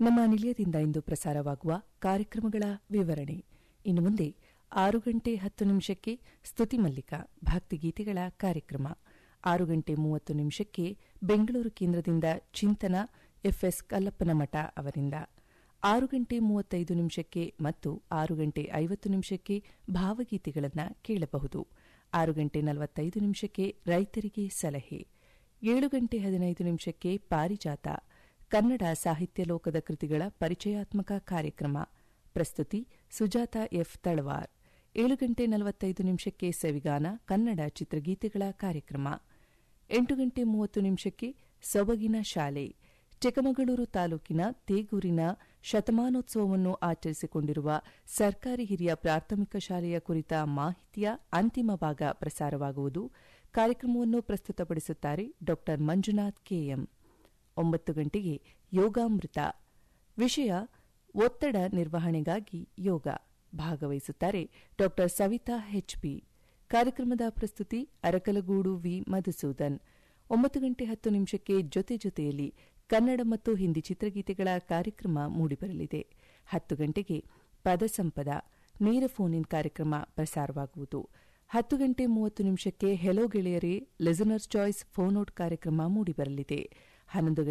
ನಮ್ಮ ನಿಲಯದಿಂದ ಇಂದು ಪ್ರಸಾರವಾಗುವ ಕಾರ್ಯಕ್ರಮಗಳ ವಿವರಣೆ ಇನ್ನು ಮುಂದೆ ಆರು ಗಂಟೆ ಹತ್ತು ನಿಮಿಷಕ್ಕೆ ಸ್ತುತಿ ಮಲ್ಲಿಕ ಭಕ್ತಿಗೀತೆಗಳ ಕಾರ್ಯಕ್ರಮ ಆರು ಗಂಟೆ ಮೂವತ್ತು ನಿಮಿಷಕ್ಕೆ ಬೆಂಗಳೂರು ಕೇಂದ್ರದಿಂದ ಚಿಂತನ ಎಫ್ಎಸ್ ಕಲ್ಲಪ್ಪನಮಠ ಅವರಿಂದ ಆರು ಗಂಟೆ ಮೂವತ್ತೈದು ನಿಮಿಷಕ್ಕೆ ಮತ್ತು ಆರು ಗಂಟೆ ಐವತ್ತು ನಿಮಿಷಕ್ಕೆ ಭಾವಗೀತೆಗಳನ್ನು ಕೇಳಬಹುದು ಆರು ಗಂಟೆ ನಲವತ್ತೈದು ನಿಮಿಷಕ್ಕೆ ರೈತರಿಗೆ ಸಲಹೆ ಏಳು ಗಂಟೆ ಹದಿನೈದು ನಿಮಿಷಕ್ಕೆ ಪಾರಿಜಾತ ಕನ್ನಡ ಸಾಹಿತ್ಯ ಲೋಕದ ಕೃತಿಗಳ ಪರಿಚಯಾತ್ಮಕ ಕಾರ್ಯಕ್ರಮ ಪ್ರಸ್ತುತಿ ಸುಜಾತ ಎಫ್ ತಳವಾರ್ ಏಳು ಗಂಟೆ ನಲವತ್ತೈದು ನಿಮಿಷಕ್ಕೆ ಸವಿಗಾನ ಕನ್ನಡ ಚಿತ್ರಗೀತೆಗಳ ಕಾರ್ಯಕ್ರಮ ಎಂಟು ಗಂಟೆ ಮೂವತ್ತು ನಿಮಿಷಕ್ಕೆ ಸೊಬಗಿನ ಶಾಲೆ ಚಿಕ್ಕಮಗಳೂರು ತಾಲೂಕಿನ ತೇಗೂರಿನ ಶತಮಾನೋತ್ಸವವನ್ನು ಆಚರಿಸಿಕೊಂಡಿರುವ ಸರ್ಕಾರಿ ಹಿರಿಯ ಪ್ರಾಥಮಿಕ ಶಾಲೆಯ ಕುರಿತ ಮಾಹಿತಿಯ ಅಂತಿಮ ಭಾಗ ಪ್ರಸಾರವಾಗುವುದು ಕಾರ್ಯಕ್ರಮವನ್ನು ಪ್ರಸ್ತುತಪಡಿಸುತ್ತಾರೆ ಡಾ ಮಂಜುನಾಥ್ ಕೆಎಂ ಒಂಬತ್ತು ಗಂಟೆಗೆ ಯೋಗಾಮೃತ ವಿಷಯ ಒತ್ತಡ ನಿರ್ವಹಣೆಗಾಗಿ ಯೋಗ ಭಾಗವಹಿಸುತ್ತಾರೆ ಡಾ ಸವಿತಾ ಎಚ್ಪಿ ಕಾರ್ಯಕ್ರಮದ ಪ್ರಸ್ತುತಿ ಅರಕಲಗೂಡು ವಿ ಮಧುಸೂದನ್ ಒಂಬತ್ತು ಗಂಟೆ ಹತ್ತು ನಿಮಿಷಕ್ಕೆ ಜೊತೆ ಜೊತೆಯಲ್ಲಿ ಕನ್ನಡ ಮತ್ತು ಹಿಂದಿ ಚಿತ್ರಗೀತೆಗಳ ಕಾರ್ಯಕ್ರಮ ಮೂಡಿಬರಲಿದೆ ಹತ್ತು ಗಂಟೆಗೆ ಪದಸಂಪದ ನೇರ ಫೋನ್ ಇನ್ ಕಾರ್ಯಕ್ರಮ ಪ್ರಸಾರವಾಗುವುದು ಹತ್ತು ಗಂಟೆ ಮೂವತ್ತು ನಿಮಿಷಕ್ಕೆ ಹೆಲೋ ಗೆಳೆಯರೇ ಲಿಸನರ್ಸ್ ಚಾಯ್ಸ್ ಫೋನ್ ಔಟ್ ಕಾರ್ಯಕ್ರಮ ಮೂಡಿಬರಲಿದೆ ಹನ್ನೊಂದು